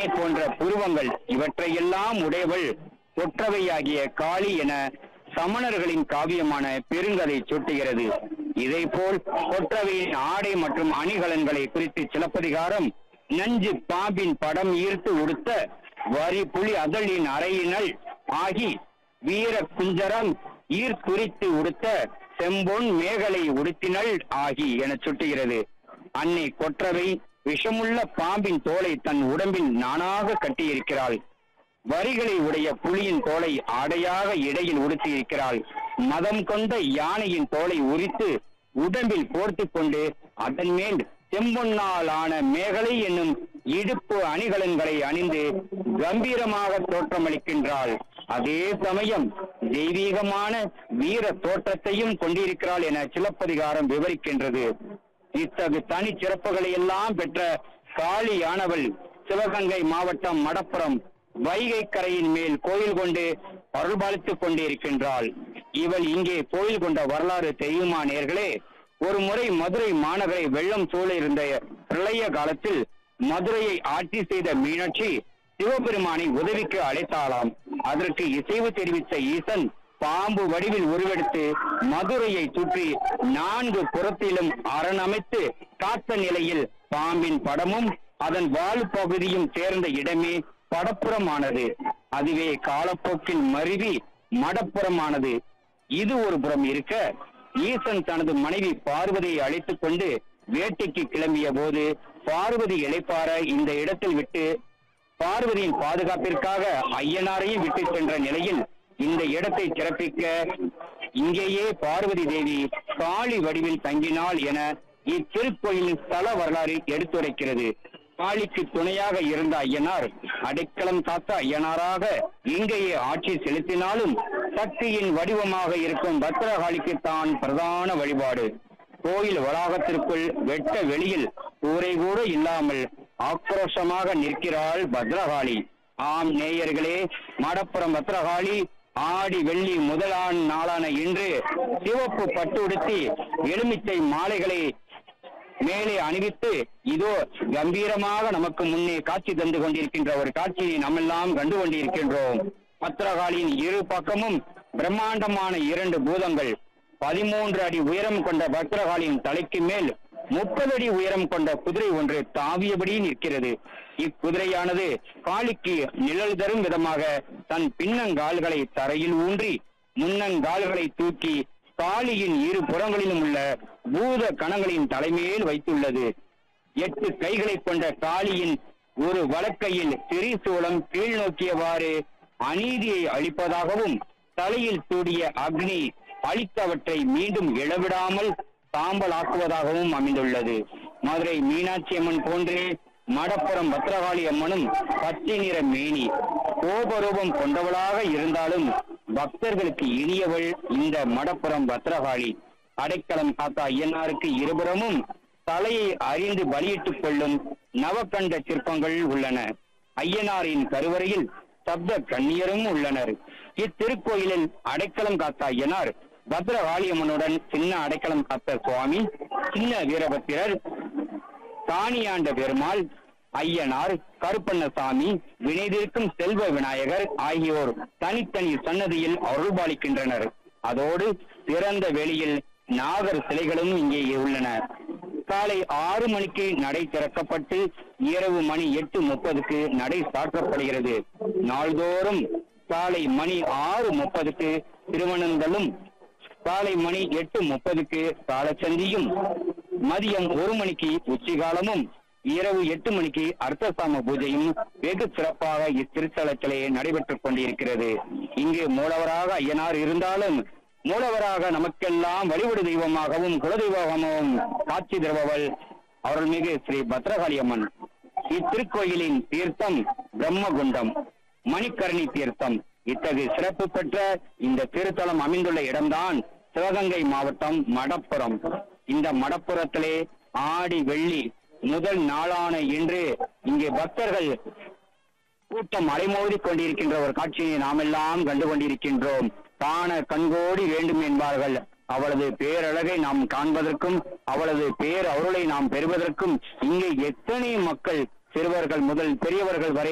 யானை போன்ற புருவங்கள் இவற்றையெல்லாம் உடையவள் கொற்றவையாகிய காளி என சமணர்களின் காவியமான பெருங்கதை சுட்டுகிறது இதேபோல் கொற்றவையின் ஆடை மற்றும் அணிகலன்களை குறித்து சிலப்பதிகாரம் நஞ்சு பாம்பின் படம் ஈர்த்து உடுத்த வரி புலி அதழின் அறையினள் ஆகி வீர குஞ்சரம் ஈர்த்துரித்து உடுத்த செம்பொன் மேகலை உடுத்தினள் ஆகி என சுட்டுகிறது அன்னை கொற்றவை விஷமுள்ள பாம்பின் தோலை தன் உடம்பில் நானாக கட்டியிருக்கிறாள் வரிகளை உடைய புலியின் தோலை ஆடையாக இடையில் உடுத்தி இருக்கிறாள் மதம் கொண்ட யானையின் தோலை உரித்து உடம்பில் போர்த்துக் கொண்டு அதன் மேல் செம்பொன்னால் ஆன மேகலை என்னும் இடுப்பு அணிகலன்களை அணிந்து கம்பீரமாக தோற்றமளிக்கின்றாள் அதே சமயம் தெய்வீகமான வீர தோற்றத்தையும் கொண்டிருக்கிறாள் என சிலப்பதிகாரம் விவரிக்கின்றது இத்தகு தனி சிறப்புகளை எல்லாம் பெற்ற காளியானவள் சிவகங்கை மாவட்டம் மடப்புறம் வைகை கரையின் மேல் கோயில் கொண்டு அருள்பாலித்துக் கொண்டிருக்கின்றாள் இவள் இங்கே கோயில் கொண்ட வரலாறு தெரியுமா நேர்களே ஒரு முறை மதுரை மாநகரை வெள்ளம் சூழ இருந்த பிரளய காலத்தில் மதுரையை ஆட்சி செய்த மீனாட்சி சிவபெருமானை உதவிக்கு அழைத்தாளாம் அதற்கு இசைவு தெரிவித்த ஈசன் பாம்பு வடிவில் உருவெடுத்து மதுரையை சுற்றி நான்கு புறத்திலும் அரணமைத்து காத்த நிலையில் பாம்பின் படமும் அதன் வால் பகுதியும் சேர்ந்த இடமே படப்புறமானது அதுவே காலப்போக்கில் மருவி மடப்புறமானது இது ஒரு புறம் இருக்க ஈசன் தனது மனைவி பார்வதியை அழைத்துக் கொண்டு வேட்டைக்கு கிளம்பிய போது பார்வதி இளைப்பாற இந்த இடத்தில் விட்டு பார்வதியின் பாதுகாப்பிற்காக ஐயனாரையும் விட்டு சென்ற நிலையில் இந்த இடத்தை சிறப்பிக்க இங்கேயே பார்வதி தேவி காளி வடிவில் தங்கினாள் என இத்திருக்கோயிலின் ஸ்தல வரலாறு எடுத்துரைக்கிறது காளிக்கு துணையாக இருந்த ஐயனார் அடைக்கலம் காத்த ஐயனாராக இங்கேயே ஆட்சி செலுத்தினாலும் சக்தியின் வடிவமாக இருக்கும் பத்ரகாளிக்கு தான் பிரதான வழிபாடு கோயில் வளாகத்திற்குள் வெட்ட வெளியில் கூரை கூட இல்லாமல் ஆக்ரோஷமாக நிற்கிறாள் பத்ரகாளி ஆம் நேயர்களே மடப்புறம் பத்ரகாளி ஆடி வெள்ளி முதலான் நாளான இன்று சிவப்பு பட்டு உடுத்தி எலுமிச்சை மாலைகளை மேலே அணிவித்து இதோ கம்பீரமாக நமக்கு முன்னே காட்சி தந்து கொண்டிருக்கின்ற ஒரு காட்சியை நம்மெல்லாம் கண்டு கொண்டிருக்கின்றோம் பத்ரகாளியின் இரு பக்கமும் பிரம்மாண்டமான இரண்டு பூதங்கள் பதிமூன்று அடி உயரம் கொண்ட பத்ரகாளியின் தலைக்கு மேல் முப்பது அடி உயரம் கொண்ட குதிரை ஒன்று தாவியபடி நிற்கிறது இக்குதிரையானது காளிக்கு நிழல் தரும் விதமாக தன் பின்னங்கால்களை தரையில் ஊன்றி முன்னங்கால்களை தூக்கி காளியின் இரு புறங்களிலும் உள்ள பூத கணங்களின் தலைமையில் வைத்துள்ளது எட்டு கைகளை கொண்ட காளியின் ஒரு வலக்கையில் திரிசூலம் கீழ் நோக்கியவாறு அநீதியை அளிப்பதாகவும் தலையில் சூடிய அக்னி அளித்தவற்றை மீண்டும் இழவிடாமல் சாம்பலாக்குவதாகவும் அமைந்துள்ளது மதுரை மீனாட்சி அம்மன் போன்றே மடப்புறம் பத்ரகாளி அம்மனும் பச்சை நிற மேனி கோபரூபம் கொண்டவளாக இருந்தாலும் பக்தர்களுக்கு இனியவள் இந்த மடப்புறம் பத்ரகாளி அடைக்கலம் காத்த ஐயனாருக்கு இருபுறமும் தலையை அறிந்து பலியிட்டுக் கொள்ளும் நவக்கண்ட சிற்பங்கள் உள்ளன ஐயனாரின் கருவறையில் சப்த கண்ணியரும் உள்ளனர் இத்திருக்கோயிலில் அடைக்கலம் காத்த ஐயனார் பத்ரகாளியம்மனுடன் சின்ன அடைக்கலம் காத்த சுவாமி சின்ன வீரபத்திரர் தானியாண்ட பெருமாள் ஐயனார் கருப்பண்ணசாமி வினைதிருக்கும் செல்வ விநாயகர் ஆகியோர் தனித்தனி சன்னதியில் அருள்பாலிக்கின்றனர் அதோடு திறந்த வெளியில் நாகர் சிலைகளும் இங்கே உள்ளன காலை ஆறு மணிக்கு நடை திறக்கப்பட்டு இரவு மணி எட்டு முப்பதுக்கு நடை சாற்றப்படுகிறது நாள்தோறும் காலை மணி ஆறு முப்பதுக்கு திருவனந்தலும் காலை மணி எட்டு முப்பதுக்கு காலச்சந்தியும் மதியம் ஒரு மணிக்கு உச்சிகாலமும் இரவு எட்டு மணிக்கு அர்த்தசாம பூஜையும் வெகு சிறப்பாக இத்திருத்தலத்திலே நடைபெற்றுக் கொண்டிருக்கிறது இங்கு மூலவராக ஐயனார் இருந்தாலும் மூலவராக நமக்கெல்லாம் வழிபடு தெய்வமாகவும் குலதெய்வமாகவும் காட்சி தருபவள் அருள்மிகு ஸ்ரீ பத்ரகாளி அம்மன் இத்திருக்கோயிலின் தீர்த்தம் பிரம்மகுண்டம் மணிக்கரணி தீர்த்தம் இத்தகைய சிறப்பு பெற்ற இந்த திருத்தலம் அமைந்துள்ள இடம்தான் சிவகங்கை மாவட்டம் மடப்புறம் இந்த மடப்புறத்திலே ஆடி வெள்ளி முதல் நாளான இன்று இங்கே பக்தர்கள் கூட்டம் அலைமோதி கொண்டிருக்கின்ற ஒரு காட்சியை நாமெல்லாம் கண்டு கொண்டிருக்கின்றோம் காண கண்கோடி வேண்டும் என்பார்கள் அவளது பேரழகை நாம் காண்பதற்கும் அவளது பேர் அருளை நாம் பெறுவதற்கும் இங்கே எத்தனை மக்கள் சிறுவர்கள் முதல் பெரியவர்கள் வரை